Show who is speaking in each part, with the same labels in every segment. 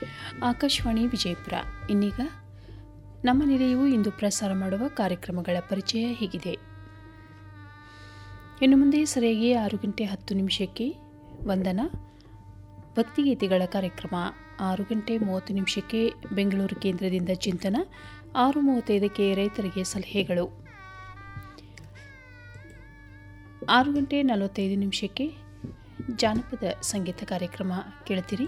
Speaker 1: ಆಕಾಶವಾಣಿ ವಿಜಯಪುರ ಇನ್ನೀಗ ನಮ್ಮ ನಿಲಯವು ಇಂದು ಪ್ರಸಾರ ಮಾಡುವ ಕಾರ್ಯಕ್ರಮಗಳ ಪರಿಚಯ ಹೀಗಿದೆ ಇನ್ನು ಮುಂದೆ ಸರಿಯಾಗಿ ಆರು ಗಂಟೆ ಹತ್ತು ನಿಮಿಷಕ್ಕೆ ವಂದನ ಭಕ್ತಿಗೀತೆಗಳ ಕಾರ್ಯಕ್ರಮ ಆರು ಗಂಟೆ ಮೂವತ್ತು ನಿಮಿಷಕ್ಕೆ ಬೆಂಗಳೂರು ಕೇಂದ್ರದಿಂದ ಚಿಂತನ ಆರು ಮೂವತ್ತೈದಕ್ಕೆ ರೈತರಿಗೆ ಸಲಹೆಗಳು ಆರು ಗಂಟೆ ನಲವತ್ತೈದು ನಿಮಿಷಕ್ಕೆ ಜಾನಪದ ಸಂಗೀತ ಕಾರ್ಯಕ್ರಮ ಕೇಳ್ತೀರಿ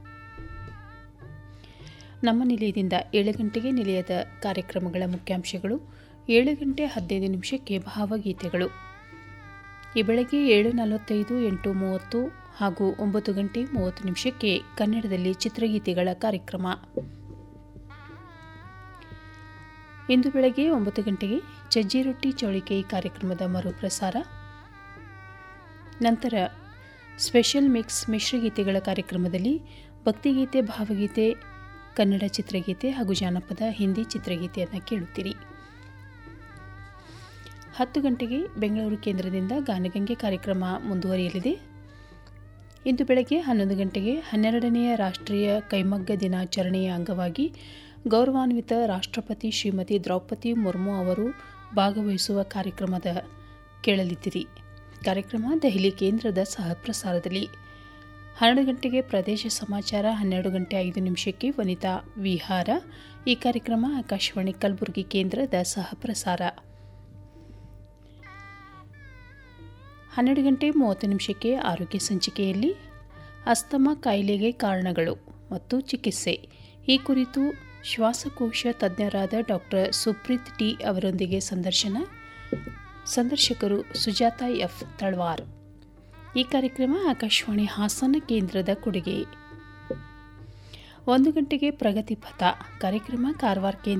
Speaker 1: ನಮ್ಮ ನಿಲಯದಿಂದ ಏಳು ಗಂಟೆಗೆ ನಿಲಯದ ಕಾರ್ಯಕ್ರಮಗಳ ಮುಖ್ಯಾಂಶಗಳು ಏಳು ಗಂಟೆ ಹದಿನೈದು ನಿಮಿಷಕ್ಕೆ ಭಾವಗೀತೆಗಳು ಈ ಬೆಳಗ್ಗೆ ಏಳು ನಲವತ್ತೈದು ಎಂಟು ಮೂವತ್ತು ಹಾಗೂ ಒಂಬತ್ತು ಗಂಟೆ ಮೂವತ್ತು ನಿಮಿಷಕ್ಕೆ ಕನ್ನಡದಲ್ಲಿ ಚಿತ್ರಗೀತೆಗಳ ಕಾರ್ಯಕ್ರಮ ಇಂದು ಬೆಳಗ್ಗೆ ಒಂಬತ್ತು ಗಂಟೆಗೆ ಚಜ್ಜಿ ರೊಟ್ಟಿ ಚೌಳಿಕೆ ಕಾರ್ಯಕ್ರಮದ ಮರುಪ್ರಸಾರ ನಂತರ ಸ್ಪೆಷಲ್ ಮಿಕ್ಸ್ ಮಿಶ್ರಗೀತೆಗಳ ಕಾರ್ಯಕ್ರಮದಲ್ಲಿ ಭಕ್ತಿಗೀತೆ ಭಾವಗೀತೆ ಕನ್ನಡ ಚಿತ್ರಗೀತೆ ಹಾಗೂ ಜಾನಪದ ಹಿಂದಿ ಚಿತ್ರಗೀತೆಯನ್ನು ಕೇಳುತ್ತೀರಿ ಹತ್ತು ಗಂಟೆಗೆ ಬೆಂಗಳೂರು ಕೇಂದ್ರದಿಂದ ಗಾನಗಂಗೆ ಕಾರ್ಯಕ್ರಮ ಮುಂದುವರಿಯಲಿದೆ ಇಂದು ಬೆಳಗ್ಗೆ ಹನ್ನೊಂದು ಗಂಟೆಗೆ ಹನ್ನೆರಡನೆಯ ರಾಷ್ಟ್ರೀಯ ಕೈಮಗ್ಗ ದಿನಾಚರಣೆಯ ಅಂಗವಾಗಿ ಗೌರವಾನ್ವಿತ ರಾಷ್ಟ್ರಪತಿ ಶ್ರೀಮತಿ ದ್ರೌಪದಿ ಮುರ್ಮು ಅವರು ಭಾಗವಹಿಸುವ ಕಾರ್ಯಕ್ರಮದ ಕೇಳಲಿದ್ದೀರಿ ಕಾರ್ಯಕ್ರಮ ದೆಹಲಿ ಕೇಂದ್ರದ ಸಹ ಪ್ರಸಾರದಲ್ಲಿ ಹನ್ನೆರಡು ಗಂಟೆಗೆ ಪ್ರದೇಶ ಸಮಾಚಾರ ಹನ್ನೆರಡು ಗಂಟೆ ಐದು ನಿಮಿಷಕ್ಕೆ ವನಿತಾ ವಿಹಾರ ಈ ಕಾರ್ಯಕ್ರಮ ಆಕಾಶವಾಣಿ ಕಲಬುರಗಿ ಕೇಂದ್ರದ ಸಹ ಪ್ರಸಾರ ಹನ್ನೆರಡು ಗಂಟೆ ಮೂವತ್ತು ನಿಮಿಷಕ್ಕೆ ಆರೋಗ್ಯ ಸಂಚಿಕೆಯಲ್ಲಿ ಅಸ್ತಮ ಕಾಯಿಲೆಗೆ ಕಾರಣಗಳು ಮತ್ತು ಚಿಕಿತ್ಸೆ ಈ ಕುರಿತು ಶ್ವಾಸಕೋಶ ತಜ್ಞರಾದ ಡಾಕ್ಟರ್ ಸುಪ್ರೀತ್ ಟಿ ಅವರೊಂದಿಗೆ ಸಂದರ್ಶನ ಸಂದರ್ಶಕರು ಸುಜಾತ ಎಫ್ ತಳ್ವಾರ್ ಈ ಕಾರ್ಯಕ್ರಮ ಆಕಾಶವಾಣಿ ಹಾಸನ ಕೇಂದ್ರದ ಕೊಡುಗೆ ಒಂದು ಗಂಟೆಗೆ ಪ್ರಗತಿ ಪಥ ಕಾರ್ಯಕ್ರಮ ಕಾರವಾರ ಕೇಂದ್ರ